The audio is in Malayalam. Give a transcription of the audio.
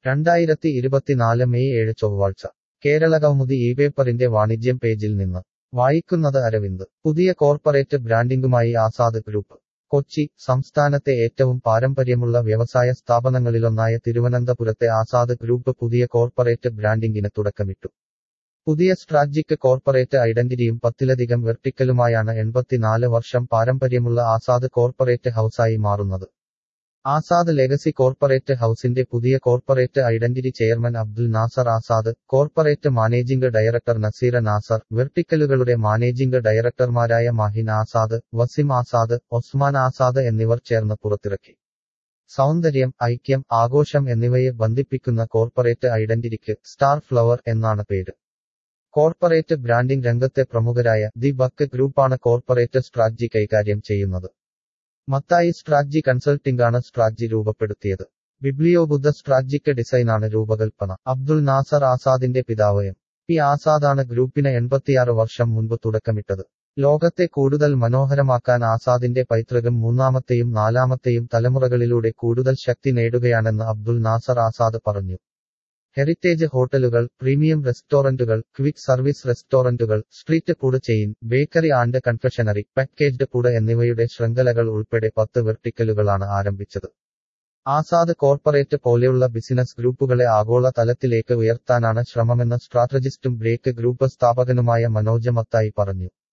രണ്ടായിരത്തി ഇരുപത്തിനാല് മെയ് ഏഴ് ചൊവ്വാഴ്ച കേരളകൗമുദി ഈ പേപ്പറിന്റെ വാണിജ്യം പേജിൽ നിന്ന് വായിക്കുന്നത് അരവിന്ദ് പുതിയ കോർപ്പറേറ്റ് ബ്രാൻഡിംഗുമായി ആസാദ് ഗ്രൂപ്പ് കൊച്ചി സംസ്ഥാനത്തെ ഏറ്റവും പാരമ്പര്യമുള്ള വ്യവസായ സ്ഥാപനങ്ങളിലൊന്നായ തിരുവനന്തപുരത്തെ ആസാദ് ഗ്രൂപ്പ് പുതിയ കോർപ്പറേറ്റ് ബ്രാൻഡിംഗിന് തുടക്കമിട്ടു പുതിയ സ്ട്രാറ്റജിക് കോർപ്പറേറ്റ് ഐഡന്റിറ്റിയും പത്തിലധികം വെർട്ടിക്കലുമായാണ് എൺപത്തിനാല് വർഷം പാരമ്പര്യമുള്ള ആസാദ് കോർപ്പറേറ്റ് ഹൌസായി മാറുന്നത് ആസാദ് ലെഗസി കോർപ്പറേറ്റ് ഹൌസിന്റെ പുതിയ corporate identity chairman Abdul Nasser Azad corporate managing director Naseera Nasser വെർട്ടിക്കലുകളുടെ മാനേജിംഗ് ഡയറക്ടർമാരായ മാഹിൻ ആസാദ് വസിം ആസാദ് ഒസ്മാൻ ആസാദ് എന്നിവർ ചേർന്ന് പുറത്തിറക്കി സൗന്ദര്യം ഐക്യം ആഘോഷം എന്നിവയെ ബന്ധിപ്പിക്കുന്ന കോർപ്പറേറ്റ് ഐഡന്റിറ്റിക്ക് സ്റ്റാർ ഫ്ലവർ എന്നാണ് പേര് കോർപ്പറേറ്റ് ബ്രാൻഡിംഗ് രംഗത്തെ പ്രമുഖരായ ദി ബക്ക് ഗ്രൂപ്പാണ് കോർപ്പറേറ്റ് സ്ട്രാറ്റജി കൈകാര്യം ചെയ്യുന്നത് മത്തായി സ്ട്രാറ്റജി കൺസൾട്ടിംഗാണ് സ്ട്രാറ്റജി രൂപപ്പെടുത്തിയത് ബിബ്ലിയോ ബുദ്ധ സ്ട്രാറ്റജിക് ഡിസൈനാണ് രൂപകൽപ്പന അബ്ദുൽ നാസർ ആസാദിന്റെ പിതാവ് എം പി ആസാദാണ് ഗ്രൂപ്പിന് എൺപത്തിയാറ് വർഷം മുൻപ് തുടക്കമിട്ടത് ലോകത്തെ കൂടുതൽ മനോഹരമാക്കാൻ ആസാദിന്റെ പൈതൃകം മൂന്നാമത്തെയും നാലാമത്തെയും തലമുറകളിലൂടെ കൂടുതൽ ശക്തി നേടുകയാണെന്ന് അബ്ദുൽ നാസർ ആസാദ് പറഞ്ഞു ഹെറിറ്റേജ് ഹോട്ടലുകൾ പ്രീമിയം റെസ്റ്റോറന്റുകൾ ക്വിക്ക് സർവീസ് റെസ്റ്റോറന്റുകൾ street food chain bakery and confectionery packaged food എന്നിവയുടെ ശൃംഖലകൾ ഉൾപ്പെടെ പത്ത് വെർട്ടിക്കലുകളാണ് ആരംഭിച്ചത് ആസാദ് കോർപ്പറേറ്റ് പോലെയുള്ള ബിസിനസ് ഗ്രൂപ്പുകളെ ആഗോള തലത്തിലേക്ക് ഉയർത്താനാണ് ശ്രമമെന്ന് സ്ട്രാറ്റജിസ്റ്റും ബ്രേക്ക് ഗ്രൂപ്പ് സ്ഥാപകനുമായ മനോജ് മത്തായി പറഞ്ഞു